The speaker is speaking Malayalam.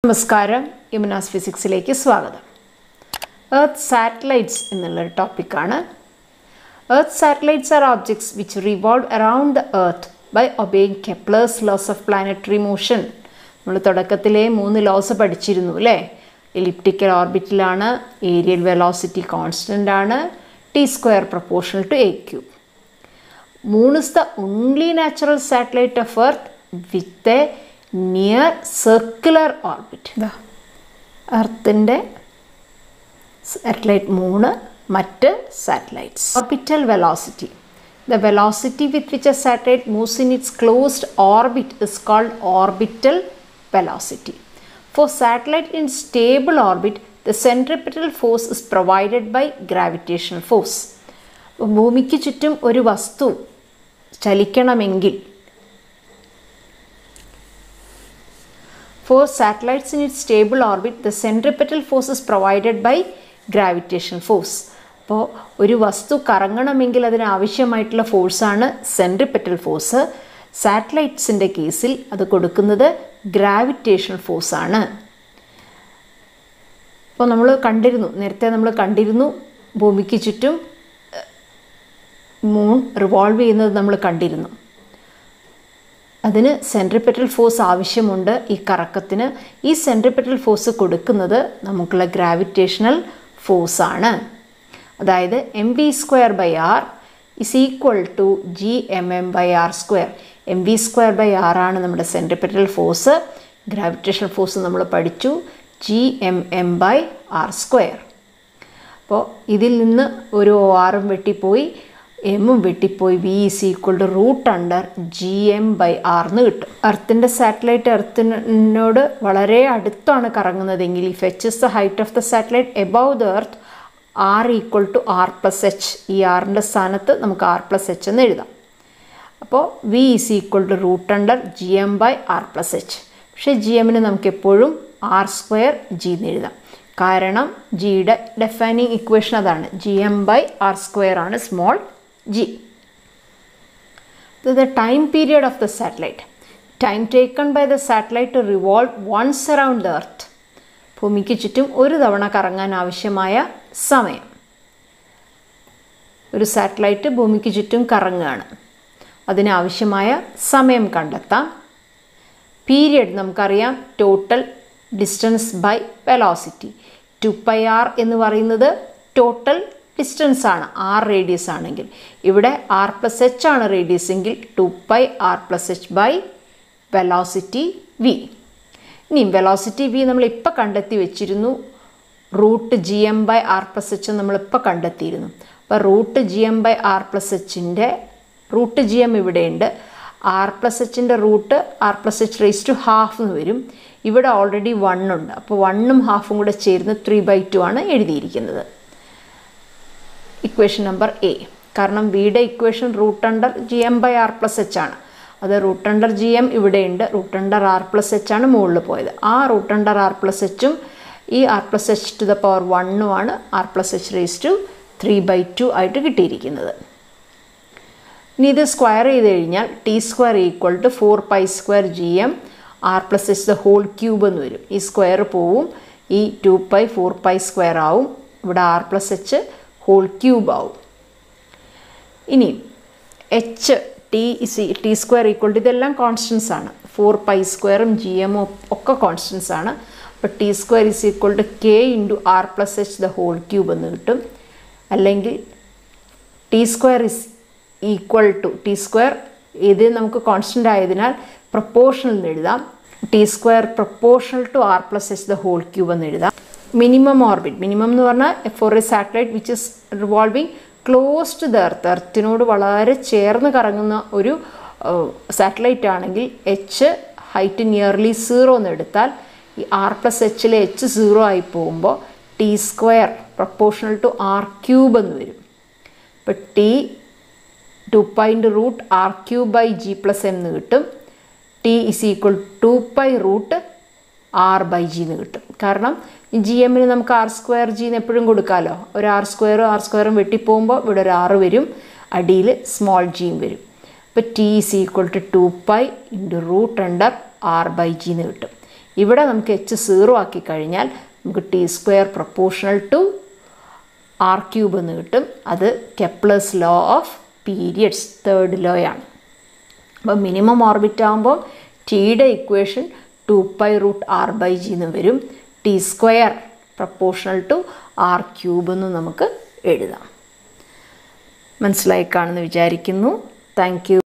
നമസ്കാരം യമുനാസ് ഫിസിക്സിലേക്ക് സ്വാഗതം എർത്ത് സാറ്റലൈറ്റ്സ് എന്നുള്ളൊരു ടോപ്പിക്കാണ് earth satellites are objects which revolve around the earth by obeying Kepler's laws of planetary motion നമ്മൾ തുടക്കത്തിലെ മൂന്ന് ലോസ് പഠിച്ചിരുന്നു അല്ലേ എലിപ്റ്റിക്കൽ ഓർബിറ്റിലാണ് ഏരിയൽ വെലോസിറ്റി കോൺസ്റ്റൻ്റ് ആണ് T square proportional to A cube Moon is the only natural satellite of Earth with a near circular orbit. ഇതാ എർത്തിൻ്റെ സാറ്റലൈറ്റ് മൂന്ന് മറ്റ് satellites orbital velocity the velocity with which a satellite moves in its closed orbit is called orbital velocity for satellite in stable orbit the centripetal force is provided by gravitational force ഭൂമിക്ക് ചുറ്റും ഒരു വസ്തു ചലിക്കണമെങ്കിൽ for satellites in it stable orbit the centripetal force is provided by gravitation force അപ്പോൾ ഒരു വസ്തു കറങ്ങണമെങ്കിൽ അതിന് ആവശ്യമായിട്ടുള്ള ഫോഴ്സാണ് സെൻട്രിപ്പറ്റൽ ഫോഴ്സ് സാറ്റലൈറ്റ്സിൻ്റെ കേസിൽ അത് കൊടുക്കുന്നത് ഗ്രാവിറ്റേഷൻ ഫോഴ്സാണ് അപ്പോൾ നമ്മൾ കണ്ടിരുന്നു നേരത്തെ നമ്മൾ കണ്ടിരുന്നു ഭൂമിക്ക് ചുറ്റും മൂൺ റിവോൾവ് ചെയ്യുന്നത് നമ്മൾ കണ്ടിരുന്നു അതിന് സെൻട്രിപ്പെറ്റൽ ഫോഴ്സ് ആവശ്യമുണ്ട് ഈ കറക്കത്തിന് ഈ സെൻട്രിപ്പെറ്റൽ ഫോഴ്സ് കൊടുക്കുന്നത് നമുക്കുള്ള ഗ്രാവിറ്റേഷണൽ ഫോഴ്സാണ് അതായത് M V square by R is equal to G M M by R square M V square by R ആണ് നമ്മുടെ സെൻട്രിപ്പെറ്റൽ ഫോഴ്സ് ഗ്രാവിറ്റേഷണൽ ഫോഴ്സ് നമ്മൾ പഠിച്ചു G M M by R square അപ്പോൾ ഇതിൽ നിന്ന് ഒരു ആറും വെട്ടിപ്പോയി എമ്മും വെട്ടിപ്പോയി V is equal to root under G M by R എന്ന് കിട്ടും എർത്തിൻ്റെ സാറ്റലൈറ്റ് എർത്തിനോട് വളരെ അടുത്താണ് കറങ്ങുന്നതെങ്കിൽ if H is the height of the satellite above the earth R equal to R plus H ഈ ആറിൻ്റെ സ്ഥാനത്ത് നമുക്ക് ആർ പ്ലസ് എച്ച് എന്ന് എഴുതാം അപ്പോൾ V is equal to root under G M by R plus H പക്ഷേ ജി എമ്മിന് നമുക്ക് എപ്പോഴും ആർ സ്ക്വയർ ജി എന്ന് എഴുതാം കാരണം ജിയുടെ ഡെഫൈനിങ് ഇക്വേഷൻ അതാണ് G M by R square ആണ് small g. The time period of the satellite. Time taken by the satellite to revolve once around the earth. ഭൂമിക്ക് ചുറ്റും ഒരു തവണ കറങ്ങാൻ ആവശ്യമായ സമയം ഒരു സാറ്റലൈറ്റ് ഭൂമിക്ക് ചുറ്റും കറങ്ങുകയാണ് അതിനാവശ്യമായ സമയം കണ്ടെത്താം പീരിയഡ് നമുക്കറിയാം total distance by velocity two pi R എന്ന് പറയുന്നത് ടോട്ടൽ ഡിസ്റ്റൻസ് ആണ് ആർ റേഡിയസ് ആണെങ്കിൽ ഇവിടെ ആർ പ്ലസ് എച്ച് ആണ് റേഡിയസ് എങ്കിൽ two pi R plus H by velocity V ഇനി വെലോസിറ്റി വി നമ്മൾ ഇപ്പോൾ കണ്ടെത്തി വെച്ചിരുന്നു root G M by R plus H നമ്മളിപ്പോൾ കണ്ടെത്തിയിരുന്നു അപ്പോൾ root G M by R plus എച്ചിൻ്റെ റൂട്ട് ജി എം ഇവിടെയുണ്ട് ആർ പ്ലസ് എച്ചിൻ്റെ root R plus H raise to half എന്ന് വരും ഇവിടെ ഓൾറെഡി വൺ ഉണ്ട് അപ്പോൾ വണ്ണും ഹാഫും കൂടെ ചേർന്ന് ത്രീ ബൈ ടു ആണ് എഴുതിയിരിക്കുന്നത് ഇക്വേഷൻ നമ്പർ എ കാരണം വിയുടെ equation root under G M by R plus H ആണ് അത് റൂട്ട് അണ്ടർ ജി എം ഇവിടെയുണ്ട് root under R plus H ആണ് മുകളിൽ പോയത് ആ റൂട്ട് അണ്ടർ ആർ പ്ലസ് എച്ചും ഈ R plus H to the power വണ്ണുമാണ് R plus H raise to three by two ആയിട്ട് കിട്ടിയിരിക്കുന്നത് ഇനി ഇത് സ്ക്വയർ ചെയ്ത് കഴിഞ്ഞാൽ T square equal to four pi square G M R plus H the whole cube എന്ന് വരും ഈ സ്ക്വയർ പോവും ഈ two pi four pi square ആവും ഇവിടെ R plus H whole cube ആവും ഇനി H T C T square equal to ഇതെല്ലാം കോൺസ്റ്റൻസ് ആണ് ഫോർ പൈ സ്ക്വയറും ജി എമ്മും ഒക്കെ കോൺസ്റ്റൻസ് ആണ് അപ്പോൾ T square is equal to K into R plus H the whole cube എന്ന് കിട്ടും അല്ലെങ്കിൽ T square is equal to T square ഇത് നമുക്ക് കോൺസ്റ്റൻ്റ് ആയതിനാൽ പ്രപ്പോർഷണൽ എന്ന് എഴുതാം T square proportional to R plus H the whole cube എന്ന് എഴുതാം മിനിമം ഓർബിറ്റ് മിനിമം എന്ന് പറഞ്ഞാൽ for a satellite which is revolving close to the earth എർത്തിനോട് വളരെ ചേർന്ന് കറങ്ങുന്ന ഒരു സാറ്റലൈറ്റ് ആണെങ്കിൽ എച്ച് ഹൈറ്റ് നിയർലി സീറോ എന്ന് എടുത്താൽ ഈ ആർ പ്ലസ് എച്ചിലെ എച്ച് സീറോ ആയി പോകുമ്പോൾ T square proportional to R cube എന്ന് വരും ഇപ്പോൾ ടി ടു പൈൻ്റെ root R cube by G plus M എന്ന് കിട്ടും T is equal to pi root R by G എന്ന് കിട്ടും കാരണം ജി എമ്മിന് നമുക്ക് ആർ സ്ക്വയർ ജി എന്ന് എപ്പോഴും കൊടുക്കാമല്ലോ ഒരു ആർ സ്ക്വയറും ആർ സ്ക്വയറും വെട്ടിപ്പോകുമ്പോൾ ഇവിടെ ഒരു ആറ് വരും അടിയിൽ സ്മോൾ ജിയും വരും അപ്പോൾ T is equal to two pi into root under R by G എന്ന് കിട്ടും ഇവിടെ നമുക്ക് എച്ച് സീറോ ആക്കി കഴിഞ്ഞാൽ നമുക്ക് T square proportional to R cube എന്ന് കിട്ടും അത് Kepler's law of periods third law ആണ് അപ്പോൾ മിനിമം ഓർബിറ്റ് ആകുമ്പോൾ ടിയുടെ equation two pi root R by G എന്ന് വരും T square proportional to R cube എന്ന് നമുക്ക് എഴുതാം മനസ്സിലായി കാണുമെന്ന് വിചാരിക്കുന്നു താങ്ക് യു